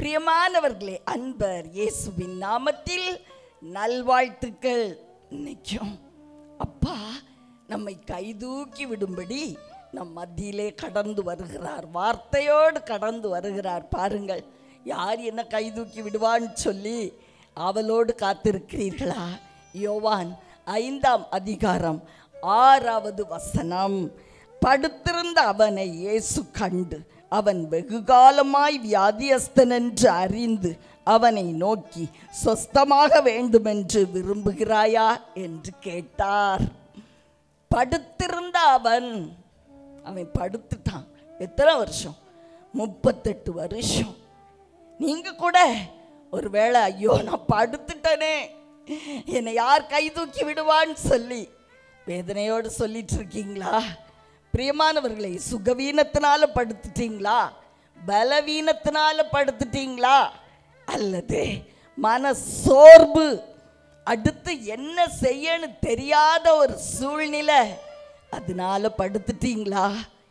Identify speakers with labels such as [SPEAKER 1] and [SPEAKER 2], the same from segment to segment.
[SPEAKER 1] பிரியமானவர்களே அன்பர் இயேசுவின் நாமத்தில் நல்வாழ்த்துக்கள் நிற்கும் அப்பா நம்மை கைதூக்கி விடும்படி நம் மத்தியிலே கடந்து வருகிறார் வார்த்தையோடு கடந்து வருகிறார் பாருங்கள் யார் என்ன கைதூக்கி விடுவான்னு சொல்லி அவளோடு காத்திருக்கிறீர்களா யோவான் ஐந்தாம் அதிகாரம் ஆறாவது வசனம் படுத்திருந்த அவனை இயேசு கண்டு அவன் வெகுகாலமாய் வியாதியஸ்தன் என்று அறிந்து அவனை நோக்கி சொஸ்தமாக வேண்டுமென்று விரும்புகிறாயா என்று கேட்டார் படுத்திருந்த அவன் அவன் படுத்துட்டான் எத்தனை வருஷம் முப்பத்தெட்டு வருஷம் நீங்க கூட ஒருவேளை ஐயோ நான் படுத்துட்டனே என்னை யார் கை தூக்கி விடுவான்னு சொல்லி வேதனையோடு சொல்லிட்டு இருக்கீங்களா பிரியமானவர்களே சுகவீனத்தினால படுத்துட்டீங்களா பலவீனத்தினால படுத்துட்டீங்களா அல்லது மன சோர்வு அடுத்து என்ன செய்யன்னு தெரியாத ஒரு சூழ்நிலை அதனால படுத்துட்டீங்களா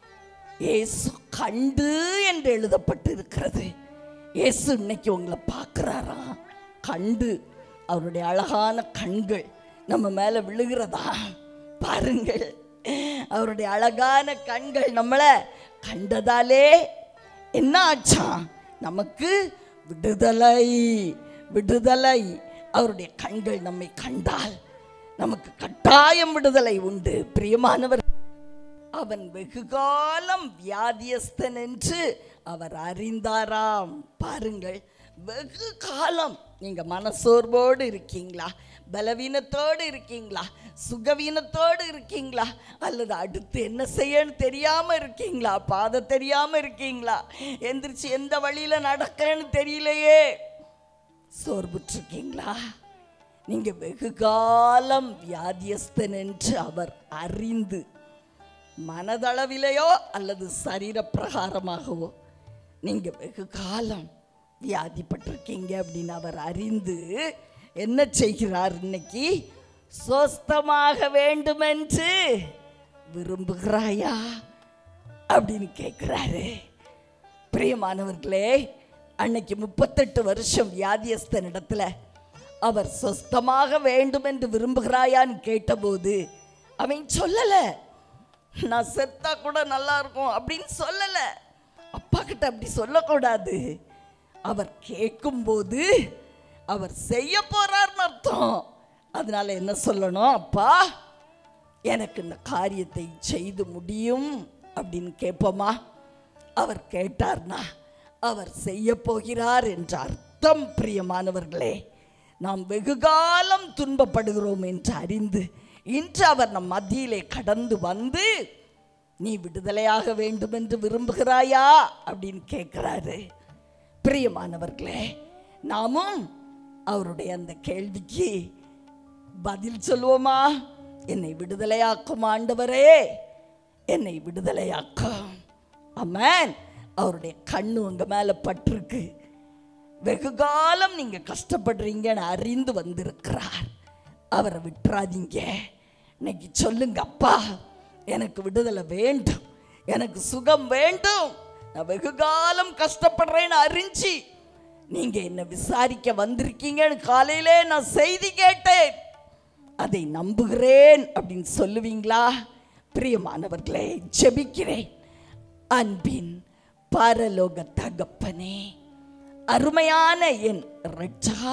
[SPEAKER 1] இயேசு கண்டு என்று எழுதப்பட்டிருக்கிறது இயேசு இன்னைக்கு உங்களை பார்க்குறாராம் கண்டு அவருடைய அழகான கண்கள் நம்ம மேலே விழுகிறதா பாருங்கள் அவருடைய அழகான கண்கள் நம்மளை கண்டதாலே என்ன ஆச்சாம் நமக்கு விடுதலை விடுதலை அவருடைய கண்கள் நம்மை கண்டால் நமக்கு கட்டாயம் விடுதலை உண்டு பிரியமானவர் அவன் வெகுகாலம் வியாதியஸ்தன் என்று அவர் அறிந்தாராம் பாருங்கள் வெகு காலம் நீங்க மனசோர்வோடு இருக்கீங்களா பலவீனத்தோடு இருக்கீங்களா சுகவீனத்தோடு இருக்கீங்களா அல்லது அடுத்து என்ன செய்யன்னு தெரியாம இருக்கீங்களா பாதை தெரியாம இருக்கீங்களா எந்திரிச்சு எந்த வழியில நடக்கன்னு தெரியலையே சோர்வுற்றிருக்கீங்களா நீங்க வெகு காலம் வியாதியஸ்தன் என்று அவர் அறிந்து மனதளவிலேயோ அல்லது சரீர பிரகாரமாகவோ நீங்க வெகு காலம் வியாதிப்பட்டிருக்கீங்க அப்படின்னு அவர் அறிந்து என்ன செய்கிறார் இன்னைக்கு சொஸ்தமாக வேண்டுமென்று விரும்புகிறாயா அப்படின்னு கேட்குறாரு பிரியமானவர்களே அன்னைக்கு முப்பத்தெட்டு வருஷம் வியாதியஸ்தன் இடத்துல அவர் சொஸ்தமாக வேண்டும் என்று விரும்புகிறாயான்னு கேட்டபோது அவன் சொல்லலை நான் செத்தா கூட நல்லா இருக்கும் அப்படின்னு சொல்லலை அப்பா கிட்ட அப்படி சொல்லக்கூடாது அவர் கேட்கும்போது அவர் செய்ய போறார்னு அர்த்தம் அதனால என்ன சொல்லணும் அப்பா எனக்கு இந்த காரியத்தை செய்து முடியும் அப்படின்னு கேட்போமா அவர் கேட்டார்னா அவர் செய்ய போகிறார் என்ற அர்த்தம் பிரியமானவர்களே நாம் வெகுகாலம் துன்பப்படுகிறோம் என்று அறிந்து இன்று அவர் நம் மத்தியிலே கடந்து வந்து நீ விடுதலையாக வேண்டும் என்று விரும்புகிறாயா அப்படின்னு கேட்கிறாரு பிரியமானவர்களே நாமும் அவருடைய அந்த கேள்விக்கு பதில் சொல்லுவோமா என்னை விடுதலையாக்கும் ஆண்டவரே என்னை விடுதலையாக்கும் அமேன் அவருடைய கண்ணு உங்க மேல பட்டிருக்கு வெகு காலம் நீங்க கஷ்டப்படுறீங்கன்னு அறிந்து வந்திருக்கிறார் அவரை விட்டுறாதீங்க இன்னைக்கு சொல்லுங்க அப்பா எனக்கு விடுதலை வேண்டும் எனக்கு சுகம் வேண்டும் நான் வெகு காலம் கஷ்டப்படுறேன்னு அறிஞ்சு நீங்க என்ன விசாரிக்க வந்திருக்கீங்கன்னு காலையிலே நான் செய்தி கேட்டேன் அதை நம்புகிறேன் அப்படின்னு சொல்லுவீங்களா பிரியமானவர்களே ஜெபிக்கிறேன் அன்பின் பரலோக தகப்பனே அருமையான என் ரட்சகா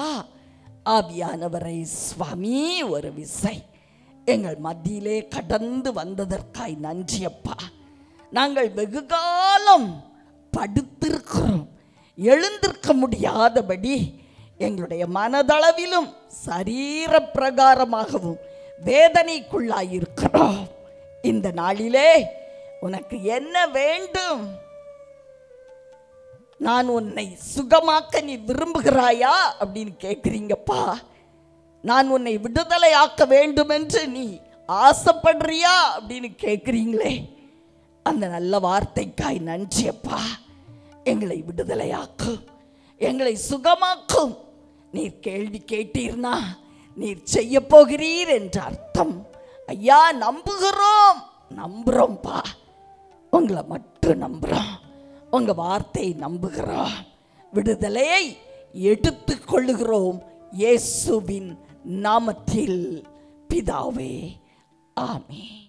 [SPEAKER 1] ஆவியானவரை சுவாமி ஒரு விசை எங்கள் மத்தியிலே கடந்து வந்ததற்காய் நன்றி அப்பா நாங்கள் வெகு காலம் படுத்திருக்கிறோம் எழுந்திருக்க முடியாதபடி எங்களுடைய மனதளவிலும் சரீர பிரகாரமாகவும் வேதனைக்குள்ளாயிருக்கிறோம் இந்த நாளிலே உனக்கு என்ன வேண்டும் நான் உன்னை சுகமாக்க நீ விரும்புகிறாயா அப்படின்னு கேட்குறீங்கப்பா நான் உன்னை விடுதலையாக்க வேண்டும் என்று நீ ஆசைப்படுறியா அப்படின்னு கேட்குறீங்களே அந்த நல்ல வார்த்தைக்காய் நன்றியப்பா எங்களை விடுதலையாக்கும் எங்களை சுகமாக்கும் நீர் கேள்வி கேட்டீர்னா நீர் செய்ய போகிறீர் என்ற அர்த்தம் ஐயா நம்புகிறோம் நம்புகிறோம்ப்பா உங்களை மட்டும் நம்புகிறோம் உங்க வார்த்தையை நம்புகிறோம் விடுதலையை எடுத்துக் கொள்ளுகிறோம் இயேசுவின் நாமத்தில் பிதாவே ஆமென்